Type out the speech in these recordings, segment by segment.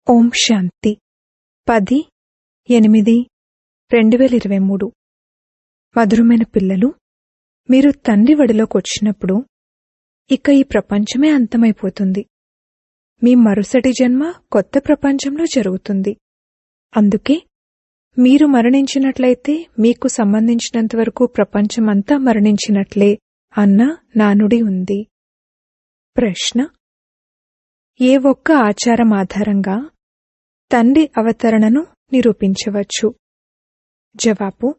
ఓం శాంతి పది ఎనిమిది రెండు వేల ఇరవై మూడు మధురమైన పిల్లలు మీరు తండ్రి వడిలోకి వచ్చినప్పుడు ఇక ఈ ప్రపంచమే అంతమైపోతుంది మీ మరుసటి జన్మ కొత్త ప్రపంచంలో జరుగుతుంది అందుకే మీరు మరణించినట్లయితే మీకు సంబంధించినంతవరకు ప్రపంచమంతా మరణించినట్లే అన్న నానుడి ఉంది ప్రశ్న ఏ ఒక్క ఆచారం ఆధారంగా తండ్రి అవతరణను నిరూపించవచ్చు జవాబు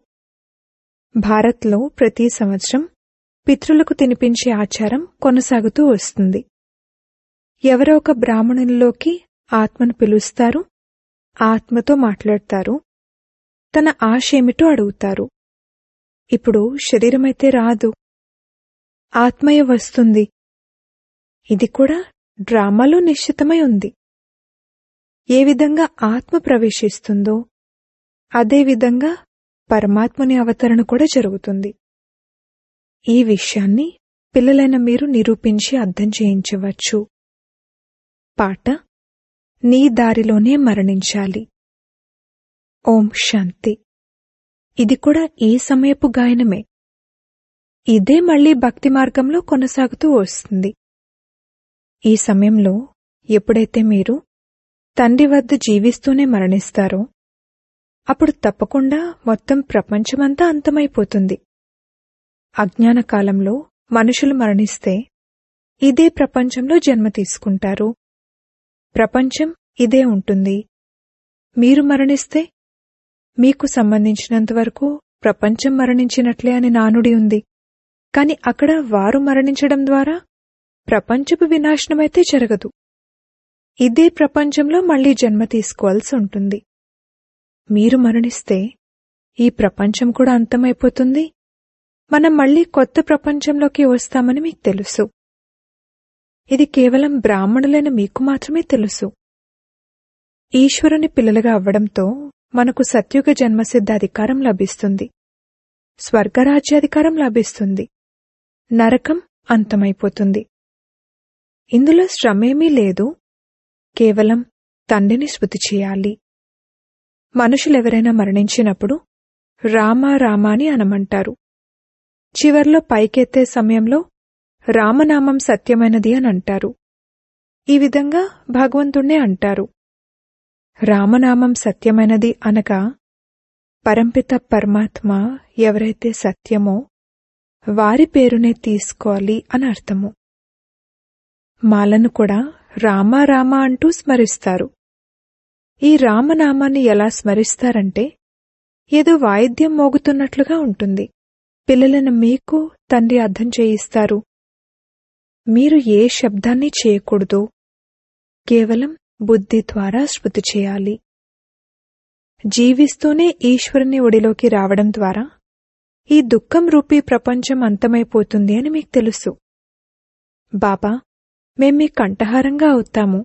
భారత్లో ప్రతి సంవత్సరం పితృలకు తినిపించే ఆచారం కొనసాగుతూ వస్తుంది ఎవరో ఒక బ్రాహ్మణునిలోకి ఆత్మను పిలుస్తారు ఆత్మతో మాట్లాడతారు తన ఆశ ఏమిటో అడుగుతారు ఇప్పుడు శరీరమైతే రాదు ఆత్మయ వస్తుంది ఇది కూడా డ్రామాలో నిశ్చితమై ఉంది ఏ విధంగా ఆత్మ ప్రవేశిస్తుందో అదే విధంగా పరమాత్మని అవతరణ కూడా జరుగుతుంది ఈ విషయాన్ని పిల్లలైన మీరు నిరూపించి అర్థం చేయించవచ్చు పాట నీ దారిలోనే మరణించాలి ఓం శాంతి ఇది కూడా ఈ సమయపు గాయనమే ఇదే మళ్లీ భక్తి మార్గంలో కొనసాగుతూ వస్తుంది ఈ సమయంలో ఎప్పుడైతే మీరు తండ్రి వద్ద జీవిస్తూనే మరణిస్తారో అప్పుడు తప్పకుండా మొత్తం ప్రపంచమంతా అంతమైపోతుంది అజ్ఞాన కాలంలో మనుషులు మరణిస్తే ఇదే ప్రపంచంలో జన్మ తీసుకుంటారు ప్రపంచం ఇదే ఉంటుంది మీరు మరణిస్తే మీకు సంబంధించినంతవరకు ప్రపంచం మరణించినట్లే అని నానుడి ఉంది కాని అక్కడ వారు మరణించడం ద్వారా ప్రపంచపు వినాశనమైతే జరగదు ఇదే ప్రపంచంలో మళ్లీ జన్మ తీసుకోవాల్సి ఉంటుంది మీరు మరణిస్తే ఈ ప్రపంచం కూడా అంతమైపోతుంది మనం మళ్లీ కొత్త ప్రపంచంలోకి వస్తామని మీకు తెలుసు ఇది కేవలం బ్రాహ్మణులైన మీకు మాత్రమే తెలుసు ఈశ్వరుని పిల్లలుగా అవ్వడంతో మనకు సత్యుగ జన్మసిద్ధ అధికారం లభిస్తుంది స్వర్గరాజ్యాధికారం లభిస్తుంది నరకం అంతమైపోతుంది ఇందులో శ్రమేమీ లేదు కేవలం తండ్రిని స్మృతి చేయాలి మనుషులెవరైనా మరణించినప్పుడు రామా రామా అని అనమంటారు చివర్లో పైకెత్తే సమయంలో రామనామం సత్యమైనది అని అంటారు ఈ విధంగా భగవంతుణ్ణే అంటారు రామనామం సత్యమైనది అనగా పరంపిత పరమాత్మ ఎవరైతే సత్యమో వారి పేరునే తీసుకోవాలి అని అర్థము మాలను కూడా రామ రామ అంటూ స్మరిస్తారు ఈ రామనామాన్ని ఎలా స్మరిస్తారంటే ఏదో వాయిద్యం మోగుతున్నట్లుగా ఉంటుంది పిల్లలను మీకు తండ్రి అర్థం చేయిస్తారు మీరు ఏ శబ్దాన్ని చేయకూడదు కేవలం బుద్ధి ద్వారా స్మృతి చేయాలి జీవిస్తూనే ఈశ్వరుని ఒడిలోకి రావడం ద్వారా ఈ దుఃఖం రూపీ ప్రపంచం అంతమైపోతుంది అని మీకు తెలుసు బాబా మేం మీ కంఠహారంగా అవుతాము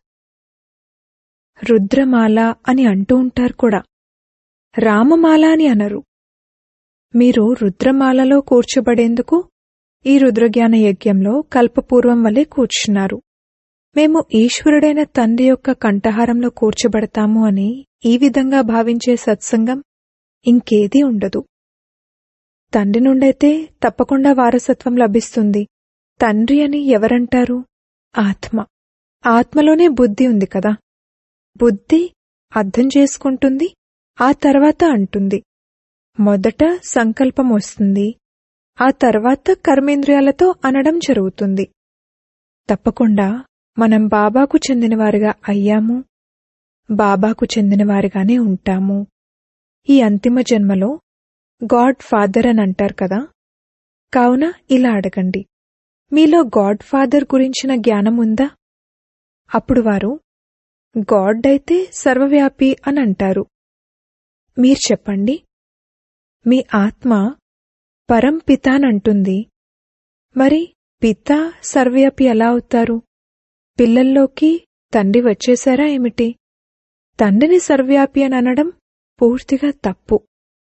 రుద్రమాల అని అంటూ ఉంటారు కూడా రామమాల అని అనరు మీరు రుద్రమాలలో కూర్చోబడేందుకు ఈ రుద్రజ్ఞాన యజ్ఞంలో కల్పపూర్వం వలె కూర్చున్నారు మేము ఈశ్వరుడైన తండ్రి యొక్క కంఠహారంలో కూర్చోబడతాము అని ఈ విధంగా భావించే సత్సంగం ఇంకేదీ ఉండదు తండ్రి నుండైతే తప్పకుండా వారసత్వం లభిస్తుంది తండ్రి అని ఎవరంటారు ఆత్మ ఆత్మలోనే బుద్ధి ఉంది కదా బుద్ధి అర్థం చేసుకుంటుంది ఆ తర్వాత అంటుంది మొదట సంకల్పం వస్తుంది ఆ తర్వాత కర్మేంద్రియాలతో అనడం జరుగుతుంది తప్పకుండా మనం బాబాకు చెందినవారిగా అయ్యాము బాబాకు చెందినవారిగానే ఉంటాము ఈ అంతిమ జన్మలో గాడ్ ఫాదర్ అని అంటారు కదా కావున ఇలా అడగండి మీలో గాడ్ ఫాదర్ గురించిన జ్ఞానం ఉందా అప్పుడు వారు గాడ్ అయితే సర్వవ్యాపి అని అంటారు మీరు చెప్పండి మీ ఆత్మ పరం పితానంటుంది మరి పిత సర్వవ్యాపి ఎలా అవుతారు పిల్లల్లోకి తండ్రి వచ్చేశారా ఏమిటి తండ్రిని సర్వవ్యాపి అని అనడం పూర్తిగా తప్పు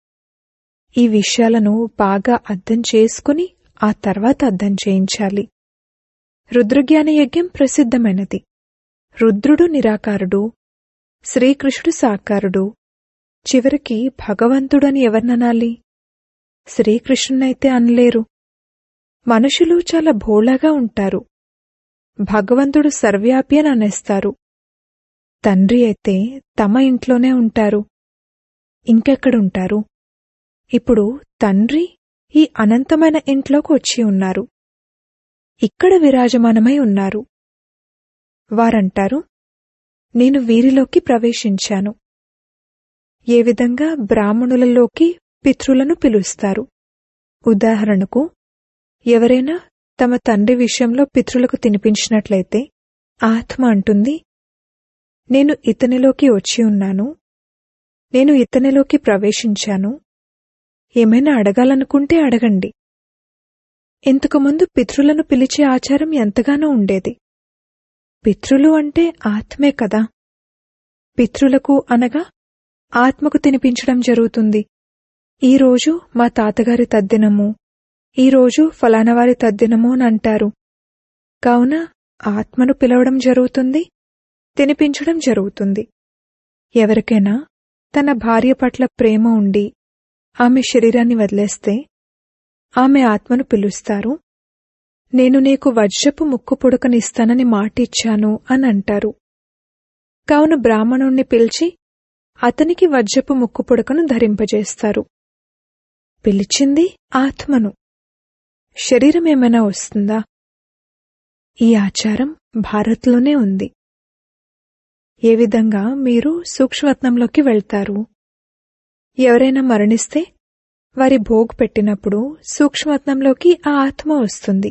ఈ విషయాలను బాగా అర్థం చేసుకుని ఆ తర్వాత అర్థం చేయించాలి రుద్రజ్ఞాన యజ్ఞం ప్రసిద్ధమైనది రుద్రుడు నిరాకారుడు శ్రీకృష్ణుడు సాకారుడు చివరికి భగవంతుడని ఎవరిననాలి శ్రీకృష్ణునైతే అనలేరు మనుషులు చాలా భోళాగా ఉంటారు భగవంతుడు సర్వ్యాపి అని అనేస్తారు తండ్రి అయితే తమ ఇంట్లోనే ఉంటారు ఇంకెక్కడుంటారు ఇప్పుడు తండ్రి ఈ అనంతమైన ఇంట్లోకి వచ్చి ఉన్నారు ఇక్కడ విరాజమానమై ఉన్నారు వారంటారు నేను వీరిలోకి ప్రవేశించాను ఏ విధంగా బ్రాహ్మణులలోకి పితృలను పిలుస్తారు ఉదాహరణకు ఎవరైనా తమ తండ్రి విషయంలో పితృలకు తినిపించినట్లయితే ఆత్మ అంటుంది నేను ఇతనిలోకి వచ్చి ఉన్నాను నేను ఇతనిలోకి ప్రవేశించాను ఏమైనా అడగాలనుకుంటే అడగండి ఇంతకుముందు పితృలను పిలిచే ఆచారం ఎంతగానో ఉండేది పితృలు అంటే ఆత్మే కదా పితృలకు అనగా ఆత్మకు తినిపించడం జరుగుతుంది ఈరోజు మా తాతగారి తద్దినము ఈరోజు ఫలానవారి తద్దినము అని అంటారు కావున ఆత్మను పిలవడం జరుగుతుంది తినిపించడం జరుగుతుంది ఎవరికైనా తన భార్య పట్ల ప్రేమ ఉండి ఆమె శరీరాన్ని వదిలేస్తే ఆమె ఆత్మను పిలుస్తారు నేను నీకు వజ్రపు ముక్కు పుడకనిస్తానని మాటిచ్చాను అని అంటారు కావున బ్రాహ్మణుణ్ణి పిలిచి అతనికి వజ్రపు ముక్కు పుడకను ధరింపజేస్తారు పిలిచింది ఆత్మను శరీరం ఏమైనా వస్తుందా ఈ ఆచారం భారత్లోనే ఉంది ఏ విధంగా మీరు సూక్ష్మరత్నంలోకి వెళ్తారు ఎవరైనా మరణిస్తే వారి భోగ్ పెట్టినప్పుడు సూక్ష్మరత్నంలోకి ఆ ఆత్మ వస్తుంది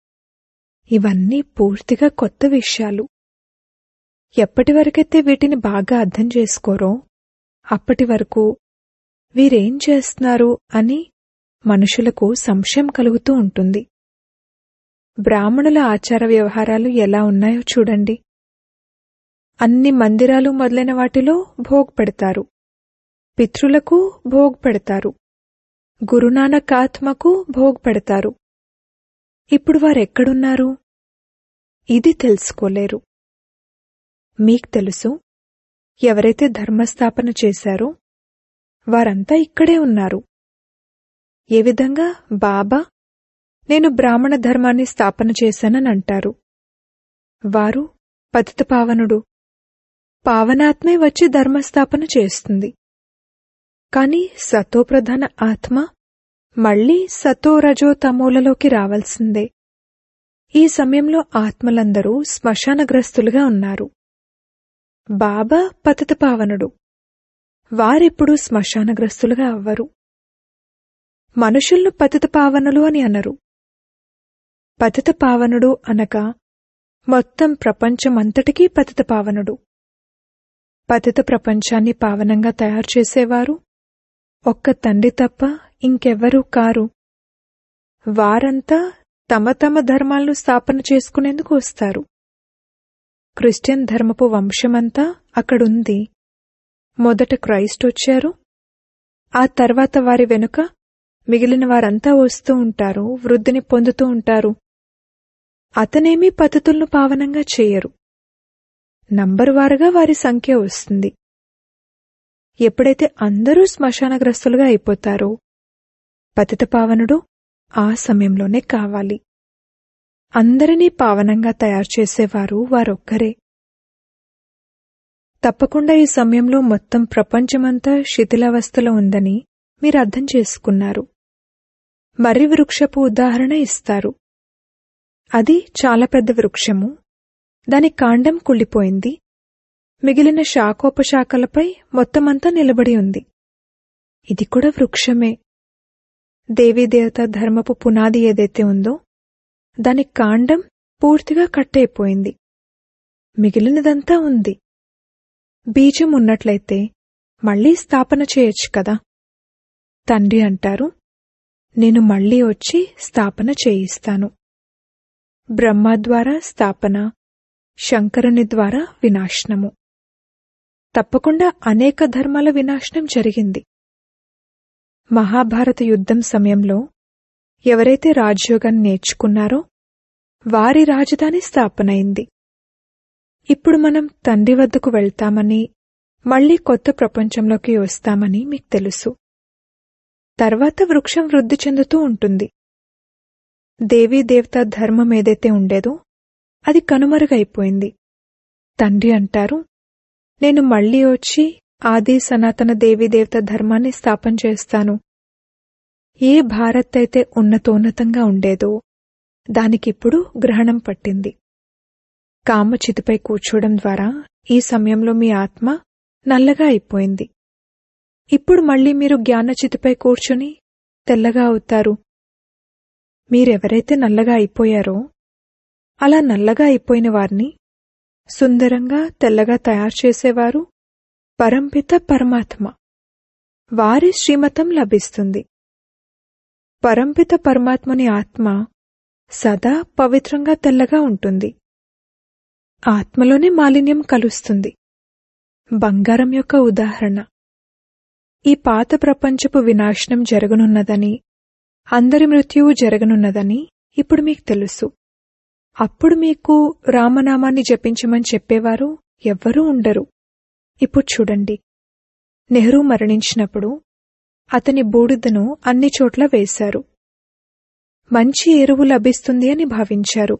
ఇవన్నీ పూర్తిగా కొత్త విషయాలు ఎప్పటి వరకైతే వీటిని బాగా అర్థం చేసుకోరో అప్పటి వరకు వీరేం చేస్తున్నారు అని మనుషులకు సంశయం కలుగుతూ ఉంటుంది బ్రాహ్మణుల ఆచార వ్యవహారాలు ఎలా ఉన్నాయో చూడండి అన్ని మందిరాలు మొదలైన వాటిలో భోగ్ పెడతారు పితృలకు భోగ్ పెడతారు గురునానక్ ఆత్మకు భోగ్ పెడతారు ఇప్పుడు వారెక్కడున్నారు ఇది తెలుసుకోలేరు మీకు తెలుసు ఎవరైతే ధర్మస్థాపన చేశారో వారంతా ఇక్కడే ఉన్నారు ఏ విధంగా బాబా నేను బ్రాహ్మణ ధర్మాన్ని స్థాపన చేశానని అంటారు వారు పతిత పావనుడు పావనాత్మే వచ్చి ధర్మస్థాపన చేస్తుంది కాని సతోప్రధాన ఆత్మ మళ్లీ సతో రజో తమోలలోకి రావాల్సిందే ఈ సమయంలో ఆత్మలందరూ శ్మశానగ్రస్తులుగా ఉన్నారు బాబా పతిత పావనుడు వారెప్పుడూ శ్మశానగ్రస్తులుగా అవ్వరు మనుషులను పతిత పావనులు అని అనరు పతిత పావనుడు అనగా మొత్తం ప్రపంచమంతటికీ పతిత పావనుడు పతిత ప్రపంచాన్ని పావనంగా తయారు చేసేవారు ఒక్క తండ్రి తప్ప ఇంకెవ్వరూ కారు వారంతా తమ తమ ధర్మాలను స్థాపన చేసుకునేందుకు వస్తారు క్రిస్టియన్ ధర్మపు వంశమంతా అక్కడుంది మొదట క్రైస్ట్ వచ్చారు ఆ తర్వాత వారి వెనుక మిగిలిన వారంతా వస్తూ ఉంటారు వృద్ధిని పొందుతూ ఉంటారు అతనేమీ పద్ధతులను పావనంగా చేయరు నంబరువారుగా వారి సంఖ్య వస్తుంది ఎప్పుడైతే అందరూ శ్మశానగ్రస్తులుగా అయిపోతారో పతిత పావనుడు ఆ సమయంలోనే కావాలి అందరినీ పావనంగా తయారు చేసేవారు వారొక్కరే తప్పకుండా ఈ సమయంలో మొత్తం ప్రపంచమంతా శిథిలావస్థలో ఉందని మీరు అర్థం చేసుకున్నారు మర్రి వృక్షపు ఉదాహరణ ఇస్తారు అది చాలా పెద్ద వృక్షము దాని కాండం కుళ్ళిపోయింది మిగిలిన శాఖోపశాఖలపై మొత్తమంతా నిలబడి ఉంది ఇది కూడా వృక్షమే దేవీదేవత ధర్మపు పునాది ఏదైతే ఉందో దాని కాండం పూర్తిగా కట్టయిపోయింది మిగిలినదంతా ఉంది బీజం ఉన్నట్లయితే మళ్లీ స్థాపన చేయొచ్చు కదా తండ్రి అంటారు నేను మళ్లీ వచ్చి స్థాపన చేయిస్తాను బ్రహ్మ ద్వారా స్థాపన శంకరుని ద్వారా వినాశనము తప్పకుండా అనేక ధర్మాల వినాశనం జరిగింది మహాభారత యుద్ధం సమయంలో ఎవరైతే రాజయోగాన్ని నేర్చుకున్నారో వారి రాజధాని స్థాపనైంది ఇప్పుడు మనం తండ్రి వద్దకు వెళ్తామని మళ్ళీ కొత్త ప్రపంచంలోకి వస్తామని మీకు తెలుసు తర్వాత వృక్షం వృద్ధి చెందుతూ ఉంటుంది దేవీ దేవతా ధర్మం ఏదైతే ఉండేదో అది కనుమరుగైపోయింది తండ్రి అంటారు నేను మళ్ళీ వచ్చి ఆది సనాతన దేవీ దేవత ధర్మాన్ని స్థాపన చేస్తాను ఏ భారత్ అయితే ఉన్నతోన్నతంగా ఉండేదో దానికిప్పుడు గ్రహణం పట్టింది కామచితిపై కూర్చోవడం ద్వారా ఈ సమయంలో మీ ఆత్మ నల్లగా అయిపోయింది ఇప్పుడు మళ్ళీ మీరు జ్ఞానచితిపై కూర్చుని తెల్లగా అవుతారు మీరెవరైతే నల్లగా అయిపోయారో అలా నల్లగా అయిపోయిన వారిని సుందరంగా తెల్లగా తయారు చేసేవారు పరంపిత పరమాత్మ వారి శ్రీమతం లభిస్తుంది పరంపిత పరమాత్మని ఆత్మ సదా పవిత్రంగా తెల్లగా ఉంటుంది ఆత్మలోనే మాలిన్యం కలుస్తుంది బంగారం యొక్క ఉదాహరణ ఈ పాత ప్రపంచపు వినాశనం జరగనున్నదని అందరి మృత్యువు జరగనున్నదని ఇప్పుడు మీకు తెలుసు అప్పుడు మీకు రామనామాన్ని జపించమని చెప్పేవారు ఎవ్వరూ ఉండరు ఇప్పుడు చూడండి నెహ్రూ మరణించినప్పుడు అతని బూడిదను అన్ని చోట్ల వేశారు మంచి ఎరువు లభిస్తుంది అని భావించారు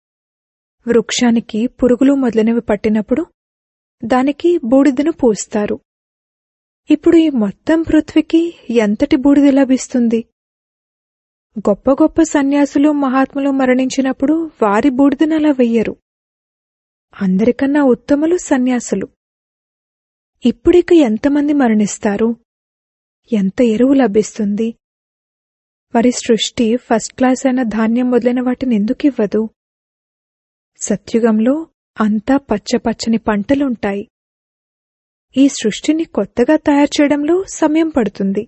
వృక్షానికి పురుగులు మొదలైనవి పట్టినప్పుడు దానికి బూడిదను పూస్తారు ఇప్పుడు ఈ మొత్తం పృథ్వీకి ఎంతటి బూడిద లభిస్తుంది గొప్ప గొప్ప సన్యాసులు మహాత్ములు మరణించినప్పుడు వారి బూడిదను అలా వెయ్యరు అందరికన్నా ఉత్తములు సన్యాసులు ఇప్పుడిక ఎంతమంది మరణిస్తారు ఎంత ఎరువు లభిస్తుంది మరి సృష్టి ఫస్ట్ క్లాస్ అయిన ధాన్యం మొదలైన వాటిని ఎందుకివ్వదు సత్యుగంలో అంతా పచ్చపచ్చని పంటలుంటాయి ఈ సృష్టిని కొత్తగా తయారు చేయడంలో సమయం పడుతుంది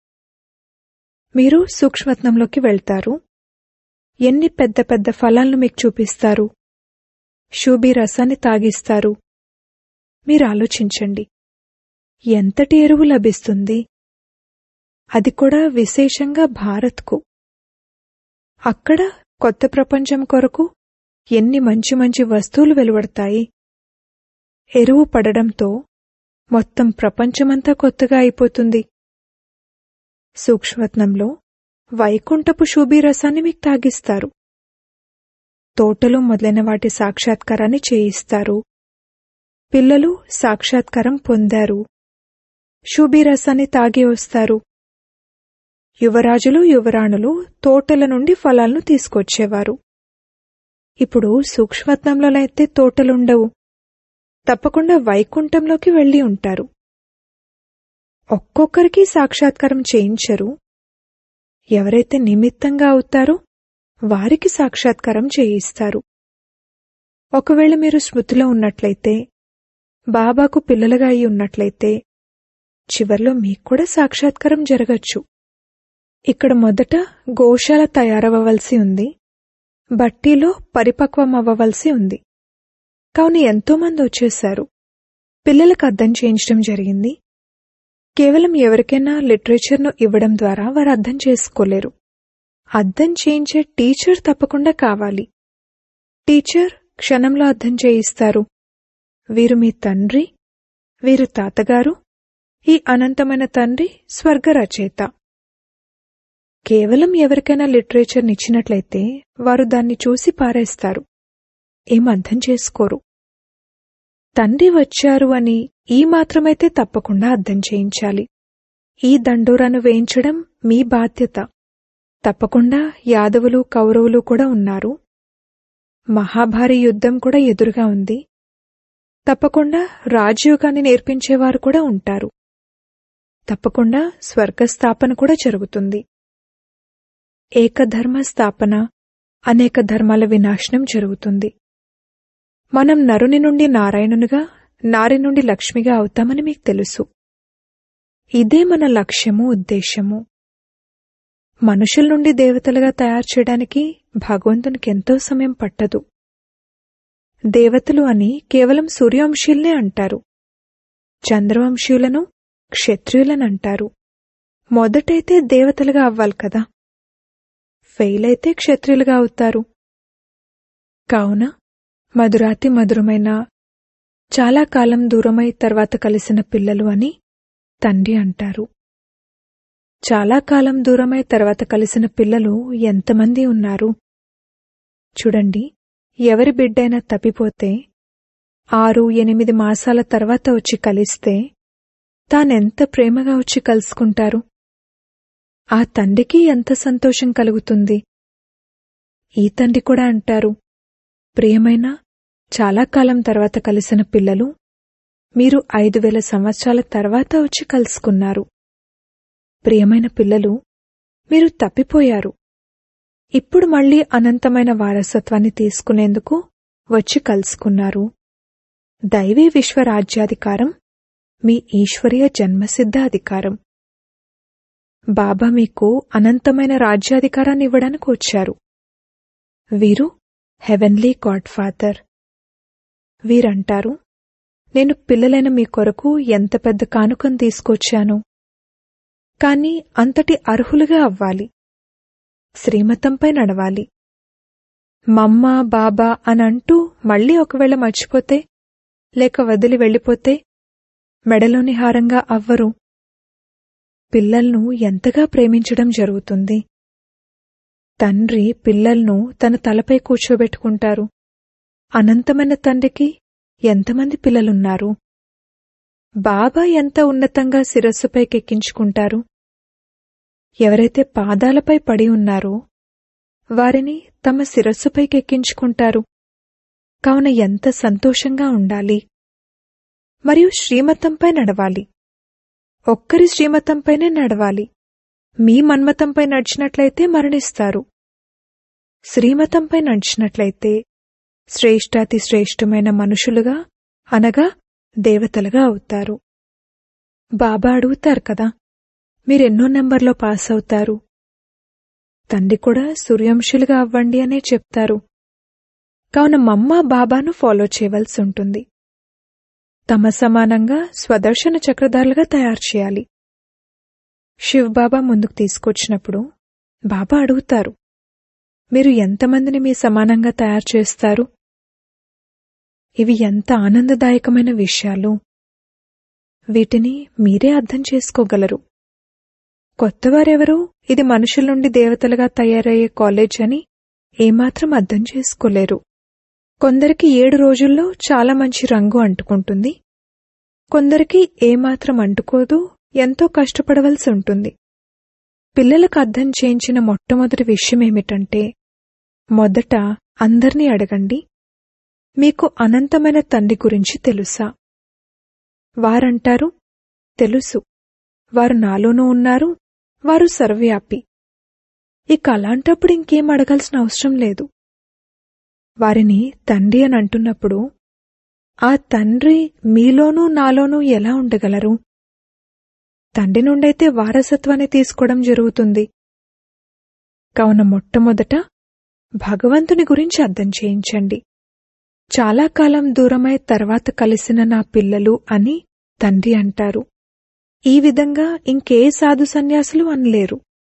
మీరు సూక్ష్మత్నంలోకి వెళ్తారు ఎన్ని పెద్ద పెద్ద ఫలాలను మీకు చూపిస్తారు షూబీ రసాన్ని తాగిస్తారు మీరు ఆలోచించండి ఎంతటి ఎరువు లభిస్తుంది అది కూడా విశేషంగా భారత్కు అక్కడ కొత్త ప్రపంచం కొరకు ఎన్ని మంచి మంచి వస్తువులు వెలువడతాయి ఎరువు పడడంతో మొత్తం ప్రపంచమంతా కొత్తగా అయిపోతుంది సూక్ష్మత్నంలో వైకుంఠపు శూభీ రసాన్ని మీకు తాగిస్తారు తోటలు మొదలైన వాటి సాక్షాత్కారాన్ని చేయిస్తారు పిల్లలు సాక్షాత్కారం పొందారు శూభీ రసాన్ని తాగి వస్తారు యువరాజులు యువరాణులు తోటల నుండి ఫలాలను తీసుకొచ్చేవారు ఇప్పుడు సూక్ష్మత్నంలో అయితే తోటలుండవు తప్పకుండా వైకుంఠంలోకి వెళ్లి ఉంటారు ఒక్కొక్కరికి సాక్షాత్కారం చేయించరు ఎవరైతే నిమిత్తంగా అవుతారో వారికి సాక్షాత్కారం చేయిస్తారు ఒకవేళ మీరు స్మృతిలో ఉన్నట్లయితే బాబాకు పిల్లలుగా అయి ఉన్నట్లయితే చివర్లో మీకు కూడా సాక్షాత్కారం జరగచ్చు ఇక్కడ మొదట గోశాల తయారవ్వవలసి ఉంది బట్టీలో పరిపక్వం అవ్వవలసి ఉంది కావున ఎంతోమంది వచ్చేశారు పిల్లలకు అర్థం చేయించడం జరిగింది కేవలం ఎవరికైనా లిటరేచర్ను ఇవ్వడం ద్వారా వారు అర్థం చేసుకోలేరు అర్థం చేయించే టీచర్ తప్పకుండా కావాలి టీచర్ క్షణంలో అర్థం చేయిస్తారు వీరు మీ తండ్రి వీరు తాతగారు ఈ అనంతమైన తండ్రి స్వర్గ రచయిత కేవలం ఎవరికైనా లిటరేచర్ని ఇచ్చినట్లయితే వారు దాన్ని చూసి పారేస్తారు ఏం అర్థం చేసుకోరు తండ్రి వచ్చారు అని ఈ మాత్రమైతే తప్పకుండా అర్థం చేయించాలి ఈ దండోరాను వేయించడం మీ బాధ్యత తప్పకుండా యాదవులు కౌరవులు కూడా ఉన్నారు మహాభారీ యుద్ధం కూడా ఎదురుగా ఉంది తప్పకుండా రాజయోగాన్ని నేర్పించేవారు కూడా ఉంటారు తప్పకుండా స్వర్గస్థాపన కూడా జరుగుతుంది ఏకధర్మ స్థాపన అనేక ధర్మాల వినాశనం జరుగుతుంది మనం నరుని నుండి నారాయణునిగా నారి నుండి లక్ష్మిగా అవుతామని మీకు తెలుసు ఇదే మన లక్ష్యము ఉద్దేశము మనుషుల నుండి దేవతలుగా తయారు చేయడానికి భగవంతునికి ఎంతో సమయం పట్టదు దేవతలు అని కేవలం సూర్యవంశీయులనే అంటారు చంద్రవంశీయులను క్షత్రియులనంటారు మొదటైతే దేవతలుగా అవ్వాలి కదా ఫెయిల్ అయితే క్షత్రియులుగా అవుతారు కావున మధురాతి మధురమైన చాలా కాలం దూరమై తర్వాత కలిసిన పిల్లలు అని తండ్రి అంటారు చాలా కాలం దూరమై తర్వాత కలిసిన పిల్లలు ఎంతమంది ఉన్నారు చూడండి ఎవరి బిడ్డైనా తప్పిపోతే ఆరు ఎనిమిది మాసాల తర్వాత వచ్చి కలిస్తే తానెంత ప్రేమగా వచ్చి కలుసుకుంటారు ఆ తండ్రికి ఎంత సంతోషం కలుగుతుంది ఈ తండ్రి కూడా అంటారు ప్రియమైన చాలా కాలం తర్వాత కలిసిన పిల్లలు మీరు ఐదు వేల సంవత్సరాల తర్వాత వచ్చి కలుసుకున్నారు ప్రియమైన పిల్లలు మీరు తప్పిపోయారు ఇప్పుడు మళ్ళీ అనంతమైన వారసత్వాన్ని తీసుకునేందుకు వచ్చి కలుసుకున్నారు దైవీ విశ్వరాజ్యాధికారం మీ ఈశ్వరీయ జన్మసిద్ధ అధికారం బాబా మీకు అనంతమైన రాజ్యాధికారాన్ని ఇవ్వడానికి వచ్చారు వీరు హెవెన్లీ గాడ్ ఫాదర్ వీరంటారు నేను పిల్లలైన మీ కొరకు ఎంత పెద్ద కానుకను తీసుకొచ్చాను కాని అంతటి అర్హులుగా అవ్వాలి శ్రీమతంపై నడవాలి మమ్మ బాబా అనంటూ మళ్ళీ ఒకవేళ మర్చిపోతే లేక వదిలి వెళ్ళిపోతే మెడలోని హారంగా అవ్వరు పిల్లల్ను ఎంతగా ప్రేమించడం జరుగుతుంది తండ్రి పిల్లల్ను తన తలపై కూర్చోబెట్టుకుంటారు అనంతమైన తండ్రికి ఎంతమంది పిల్లలున్నారు బాబా ఎంత ఉన్నతంగా శిరస్సుపైకెక్కించుకుంటారు ఎవరైతే పాదాలపై పడి ఉన్నారో వారిని తమ శిరస్సుపైకెక్కించుకుంటారు కావున ఎంత సంతోషంగా ఉండాలి మరియు శ్రీమతంపై నడవాలి ఒక్కరి శ్రీమతంపైనే నడవాలి మీ మన్మతంపై నడిచినట్లయితే మరణిస్తారు శ్రీమతంపై నడిచినట్లయితే శ్రేష్టాతి శ్రేష్టమైన మనుషులుగా అనగా దేవతలుగా అవుతారు బాబా అడుగుతారు కదా మీరెన్నో నెంబర్లో పాస్ అవుతారు తండ్రి కూడా సూర్యంశులుగా అవ్వండి అనే చెప్తారు కావున మమ్మ బాబాను ఫాలో చేయవలసి ఉంటుంది తమ సమానంగా స్వదర్శన చక్రధారులుగా తయారు చేయాలి శివ్ బాబా ముందుకు తీసుకొచ్చినప్పుడు బాబా అడుగుతారు మీరు ఎంతమందిని మీ సమానంగా తయారు చేస్తారు ఇవి ఎంత ఆనందదాయకమైన విషయాలు వీటిని మీరే అర్థం చేసుకోగలరు కొత్తవారెవరూ ఇది మనుషుల నుండి దేవతలుగా తయారయ్యే కాలేజ్ అని ఏమాత్రం అర్థం చేసుకోలేరు కొందరికి ఏడు రోజుల్లో చాలా మంచి రంగు అంటుకుంటుంది కొందరికి ఏమాత్రం అంటుకోదు ఎంతో కష్టపడవలసి ఉంటుంది పిల్లలకు అర్థం చేయించిన మొట్టమొదటి విషయం ఏమిటంటే మొదట అందర్నీ అడగండి మీకు అనంతమైన తండ్రి గురించి తెలుసా వారంటారు తెలుసు వారు నాలోనూ ఉన్నారు వారు సర్వవ్యాపి ఇక అలాంటప్పుడు ఇంకేం అడగాల్సిన అవసరం లేదు వారిని తండ్రి అని అంటున్నప్పుడు ఆ తండ్రి మీలోనూ నాలోనూ ఎలా ఉండగలరు తండ్రి నుండైతే వారసత్వాన్ని తీసుకోవడం జరుగుతుంది కావున మొట్టమొదట భగవంతుని గురించి అర్థం చేయించండి చాలా కాలం దూరమై తర్వాత కలిసిన నా పిల్లలు అని తండ్రి అంటారు ఈ విధంగా ఇంకే సాధు సన్యాసులు అనలేరు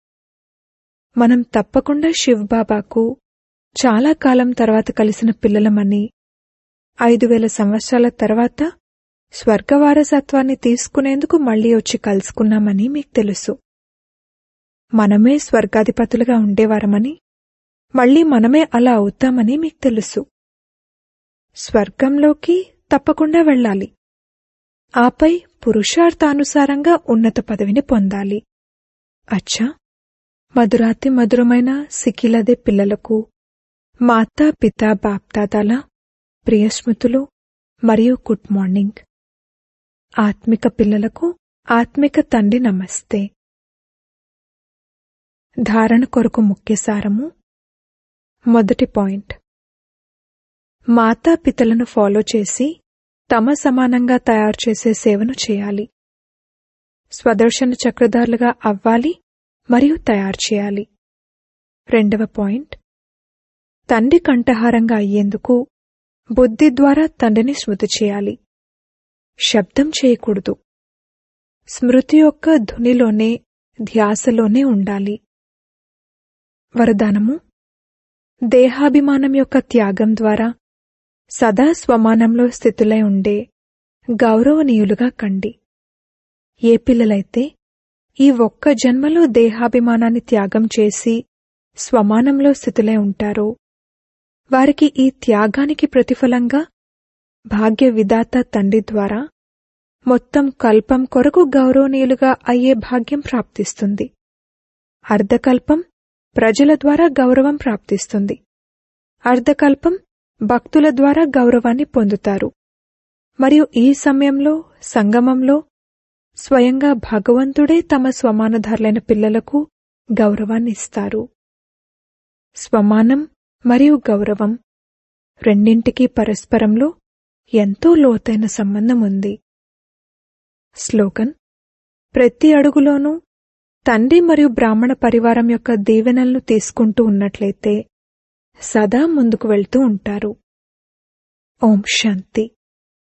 మనం తప్పకుండా శివ్ బాబాకు చాలా కాలం తర్వాత కలిసిన పిల్లలమని ఐదు వేల సంవత్సరాల తర్వాత స్వర్గవారసత్వాన్ని తీసుకునేందుకు మళ్లీ వచ్చి కలుసుకున్నామని మీకు తెలుసు మనమే స్వర్గాధిపతులుగా ఉండేవారమని మళ్లీ మనమే అలా అవుతామని మీకు తెలుసు స్వర్గంలోకి తప్పకుండా వెళ్ళాలి ఆపై పురుషార్థానుసారంగా ఉన్నత పదవిని పొందాలి అచ్చా మధురాతి మధురమైన సికిలదే పిల్లలకు మాతా పితా బాప్దాదాల ప్రియస్మృతులు మరియు గుడ్ మార్నింగ్ ఆత్మిక పిల్లలకు ఆత్మిక తండ్రి నమస్తే ధారణ కొరకు ముఖ్య సారము మొదటి పాయింట్ మాతాపితలను ఫాలో చేసి తమ సమానంగా తయారు చేసే సేవను చేయాలి స్వదర్శన చక్రధారులుగా అవ్వాలి మరియు తయారు చేయాలి రెండవ పాయింట్ తండ్రి కంఠహారంగా అయ్యేందుకు బుద్ధి ద్వారా తండ్రిని స్మృతి చేయాలి శబ్దం చేయకూడదు స్మృతి యొక్క ధునిలోనే ధ్యాసలోనే ఉండాలి వరదానము దేహాభిమానం యొక్క త్యాగం ద్వారా సదా స్వమానంలో స్థితులై ఉండే గౌరవనీయులుగా కండి ఏ పిల్లలైతే ఈ ఒక్క జన్మలో దేహాభిమానాన్ని త్యాగం చేసి స్వమానంలో స్థితులై ఉంటారో వారికి ఈ త్యాగానికి ప్రతిఫలంగా భాగ్య విధాత తండ్రి ద్వారా మొత్తం కల్పం కొరకు గౌరవనీయులుగా అయ్యే భాగ్యం ప్రాప్తిస్తుంది అర్ధకల్పం ప్రజల ద్వారా గౌరవం ప్రాప్తిస్తుంది అర్ధకల్పం భక్తుల ద్వారా గౌరవాన్ని పొందుతారు మరియు ఈ సమయంలో సంగమంలో స్వయంగా భగవంతుడే తమ స్వమానధారులైన పిల్లలకు గౌరవాన్ని ఇస్తారు స్వమానం మరియు గౌరవం రెండింటికీ పరస్పరంలో ఎంతో లోతైన సంబంధం ఉంది స్లోగన్ ప్రతి అడుగులోనూ తండ్రి మరియు బ్రాహ్మణ పరివారం యొక్క దీవెనలను తీసుకుంటూ ఉన్నట్లయితే సదా ముందుకు వెళ్తూ ఉంటారు ఓం శాంతి